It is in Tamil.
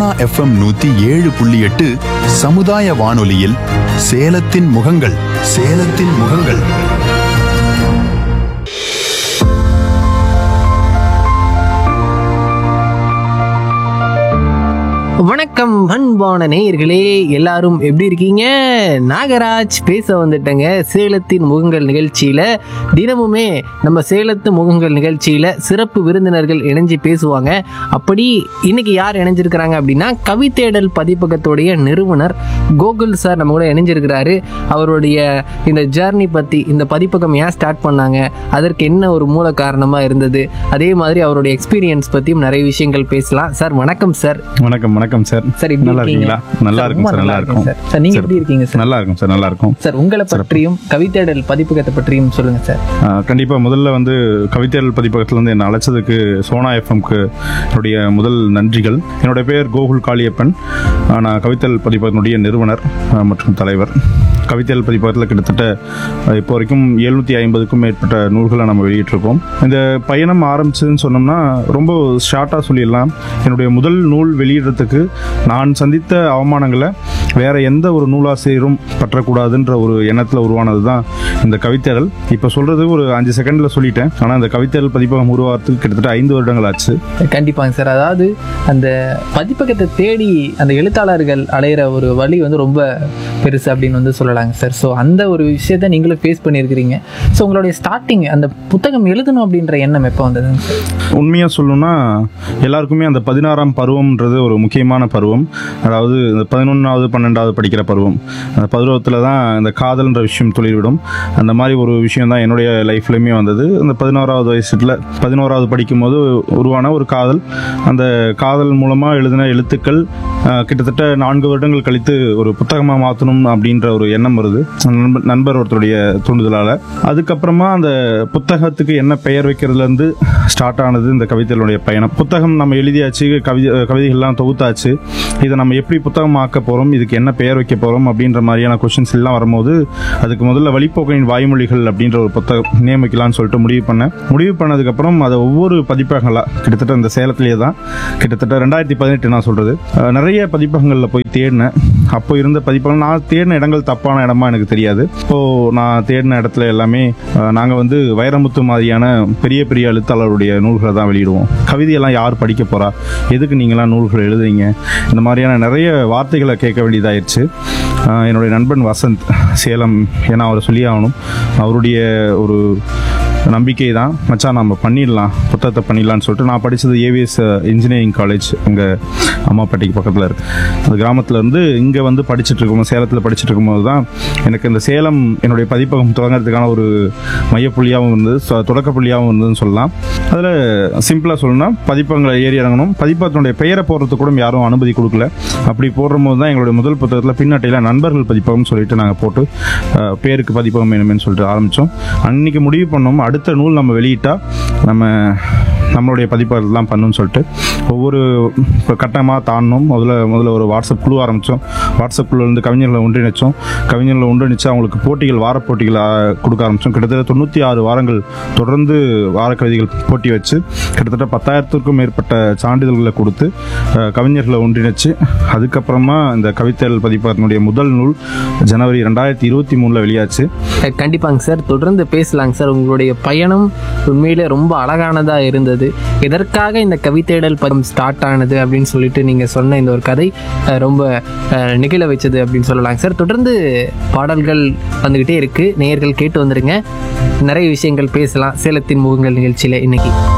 சோனா எஃப்எம் நூத்தி ஏழு புள்ளி எட்டு சமுதாய வானொலியில் சேலத்தின் முகங்கள் சேலத்தின் முகங்கள் வணக்கம் அன்பான நேயர்களே எல்லாரும் எப்படி இருக்கீங்க நாகராஜ் பேச வந்துட்டேங்க சேலத்தின் முகங்கள் நிகழ்ச்சியில தினமுமே நம்ம சேலத்து முகங்கள் நிகழ்ச்சியில சிறப்பு விருந்தினர்கள் இணைஞ்சு பேசுவாங்க அப்படி இன்னைக்கு யார் இணைஞ்சிருக்கிறாங்க அப்படின்னா கவிதேடல் பதிப்பகத்துடைய நிறுவனர் கோகுல் சார் நம்ம கூட இணைஞ்சிருக்கிறாரு அவருடைய இந்த ஜேர்னி பத்தி இந்த பதிப்பகம் ஏன் ஸ்டார்ட் பண்ணாங்க அதற்கு என்ன ஒரு மூல காரணமா இருந்தது அதே மாதிரி அவருடைய எக்ஸ்பீரியன்ஸ் பத்தியும் நிறைய விஷயங்கள் பேசலாம் சார் வணக்கம் சார் வணக்கம் வணக்கம் சார் சார் எப்படி நல்லா இருக்கீங்க? இருக்கீங்களா நல்லா சார், இருக்கும் ரொம்ப சார் நல்லா இருக்கும் சார் சார் நீங்க எப்படி இருக்கீங்க சார் நல்லா இருக்கும் சார் நல்லா இருக்கும் சார் உங்களை பற்றியும் கவிதேடல் பதிப்பகத்தை பற்றியும் சொல்லுங்க சார் ஆஹ் கண்டிப்பா முதல்ல வந்து கவிதைகள் பதிப்பகத்துல இருந்து என்னை அழைச்சதுக்கு சோனா எஃப்எம்க்கு என்னுடைய முதல் நன்றிகள் என்னுடைய பேர் கோகுல் காளியப்பன் ஆஹ் நான் கவிதைகள் பதிப்பகத்தினுடைய நிறுவனர் ஆஹ் மற்றும் தலைவர் கவிதைகள் பதிப்பகத்தில் கிட்டத்தட்ட ஆஹ் இப்போ வரைக்கும் எழுநூற்றி ஐம்பதுக்கும் மேற்பட்ட நூல்களை நம்ம வெளியிட்டிருக்கோம் இந்த பயணம் ஆரம்பிச்சதுன்னு சொன்னோம்னா ரொம்ப ஷார்ட்டாக சொல்லிடலாம் என்னுடைய முதல் நூல் வெளியிடுறதுக்கு நான் சந்தித்த அவமானங்களை வேற எந்த ஒரு நூலாசிரியரும் பற்றக்கூடாதுன்ற ஒரு எண்ணத்தில் உருவானது தான் இந்த கவிதைகள் இப்போ சொல்றது ஒரு அஞ்சு செகண்ட்ல சொல்லிட்டேன் ஆனால் இந்த கவிதைகள் பதிப்பகம் உருவாகிறதுக்கு கிட்டத்தட்ட ஐந்து வருடங்கள் ஆச்சு கண்டிப்பாங்க சார் அதாவது அந்த பதிப்பகத்தை தேடி அந்த எழுத்தாளர்கள் அலையிற ஒரு வழி வந்து ரொம்ப பெருசு அப்படின்னு வந்து சொல்லலாங்க சார் ஸோ அந்த ஒரு விஷயத்த நீங்களும் ஃபேஸ் பண்ணியிருக்கிறீங்க ஸோ உங்களுடைய ஸ்டார்டிங் அந்த புத்தகம் எழுதணும் அப்படின்ற எண்ணம் எப்போ வந்ததுங்க சார் உண்மையாக சொல்லணும்னா எல்லாருக்குமே அந்த பதினாறாம் பருவம்ன்றது ஒரு முக்கியமான பருவம் அதாவது இந்த பதினொன்றாவது பன்னெண்டாவது படிக்கிற பருவம் அந்த பருவத்தில் தான் இந்த காதல்ன்ற விஷயம் தொழில்விடும் அந்த மாதிரி ஒரு விஷயம் தான் என்னுடைய லைஃப்லையுமே வந்தது அந்த பதினோராவது வயசுல பதினோராவது படிக்கும்போது உருவான ஒரு காதல் அந்த காதல் மூலமாக எழுதின எழுத்துக்கள் ஆஹ், கிட்டத்தட்ட நான்கு வருடங்கள் கழித்து ஒரு புத்தகமாக மாற்றணும் அப்படின்ற ஒரு எண்ணம் வருது அந்த நண்பர் நண்பர் ஒருத்தருடைய தூண்டுதலால் அதுக்கப்புறமா அந்த புத்தகத்துக்கு என்ன பெயர் வைக்கிறதுலேருந்து ஸ்டார்ட் ஆனது இந்த கவிதைகளுடைய பயணம் புத்தகம் நம்ம எழுதியாச்சு கவிதை கவிதைகள்லாம் தொகுத்தாச்சு இதை நம்ம எப்படி புத்தகம் ஆக்க போகிறோம் இதுக்கு என்ன பெயர் வைக்க போகிறோம் அப்படின்ற மாதிரியான கொஷின்ஸ் எல்லாம் வரும்போது அதுக்கு முதல்ல வழிப்போக்கனின் வாய்மொழிகள் அப்படின்ற ஒரு புத்தகம் நேம் வைக்கலாம்னு சொல்லிட்டு முடிவு பண்ணேன் முடிவு பண்ணதுக்கப்புறம் அதை ஒவ்வொரு பதிப்பகங்களாக கிட்டத்தட்ட இந்த சேலத்திலேயே தான் கிட்டத்தட்ட ரெண்டாயிரத்தி பதினெட்டு நான் சொல்கிறது நிறைய பதிப்பகங்களில் போய் தேடினேன் அப்போ இருந்த பதிப்பகம் நான் தேடின இடங்கள் தப்பான இடமா எனக்கு தெரியாது இப்போ நான் தேடின இடத்துல எல்லாமே நாங்கள் வந்து வைரமுத்து மாதிரியான பெரிய பெரிய எழுத்தாளருடைய நூல்களை தான் வெளியிடுவோம் கவிதையெல்லாம் யார் படிக்க போறா எதுக்கு நீங்களாம் நூல்கள் எழுதுறீங்க இந்த மாதிரியான நிறைய வார்த்தைகளை கேட்க வேண்டியதாயிருச்சு ஆஹ் என்னுடைய நண்பன் வசந்த் சேலம் ஏன்னா அவரை சொல்லி ஆகணும் அவருடைய ஒரு நம்பிக்கை தான் மச்சான் நம்ம பண்ணிடலாம் புத்தகத்தை பண்ணிடலாம்னு சொல்லிட்டு நான் படித்தது ஏவிஎஸ் இன்ஜினியரிங் காலேஜ் அங்கே அம்மாப்பேட்டைக்கு பக்கத்தில் இருக்கு அந்த கிராமத்துல இருந்து இங்கே வந்து படிச்சுட்டு இருக்கும்போது சேலத்தில் படிச்சுட்டு இருக்கும்போது தான் எனக்கு இந்த சேலம் என்னுடைய பதிப்பகம் தொடங்குறதுக்கான ஒரு மையப்புள்ளியாகவும் இருந்தது சொ- தொடக்க புள்ளியாகவும் இருந்ததுன்னு சொல்லலாம் அதில் சிம்பிளாக சொல்லணும்னா பதிப்பகங்களை ஏறி இறங்கணும் பதிப்பகத்தினுடைய பெயரை போடுறதுக்கு கூட யாரும் அனுமதி கொடுக்கல அப்படி போடும்போது தான் எங்களுடைய முதல் புத்தகத்தில் பின்னட்டையில் நண்பர்கள் பதிப்பகம் சொல்லிட்டு நாங்கள் போட்டு அஹ், பேருக்கு பதிப்பகம் வேணுமேனு சொல்லிட்டு ஆரம்பித்தோம் அன்னைக்கு முடிவு பண்ணோம் அடுத்த நூல் நம்ம வெளியிட்டா நம்ம நம்மளுடைய பதிப்பகத்தான் பண்ணணும்னு சொல்லிட்டு ஒவ்வொரு இப்போ கட்டமாக தாண்டணும் முதல்ல முதல்ல ஒரு வாட்ஸ்அப் குழு ஆரம்பித்தோம் வாட்ஸ்அப் குழுலேருந்து கவிஞர்களை ஒன்றிணைச்சோம் கவிஞர்களை ஒன்றிணைச்சு அவங்களுக்கு போட்டிகள் வார போட்டிகள் ஆ, கொடுக்க ஆரம்பித்தோம் கிட்டத்தட்ட தொண்ணூற்றி ஆறு வாரங்கள் தொடர்ந்து வார கவிதைகள் போட்டி வச்சு கிட்டத்தட்ட பத்தாயிரத்துக்கும் மேற்பட்ட சான்றிதழ்களை கொடுத்து அஹ், கவிஞர்களை ஒன்றிணைச்சு அதுக்கப்புறமா இந்த கவிதைகள் பதிப்பகத்தினுடைய முதல் நூல் ஜனவரி ரெண்டாயிரத்தி இருபத்தி மூணில் வெளியாச்சு அஹ் கண்டிப்பாங்க சார் தொடர்ந்து பேசலாங்க சார் உங்களுடைய பயணம் உண்மையிலே ரொம்ப அழகானதா இருந்தது எதற்காக இந்த கவிதைடல் பதம் ஸ்டார்ட் ஆனது அப்படின்னு சொல்லிட்டு நீங்க சொன்ன இந்த ஒரு கதை அஹ் ரொம்ப அஹ், நிகழ வச்சது அப்படின்னு சொல்லலாங்க சார் தொடர்ந்து பாடல்கள் வந்துகிட்டே இருக்கு நேயர்கள் கேட்டு வந்துருங்க நிறைய விஷயங்கள் பேசலாம் சேலத்தின் முகங்கள் நிகழ்ச்சியில இன்னைக்கு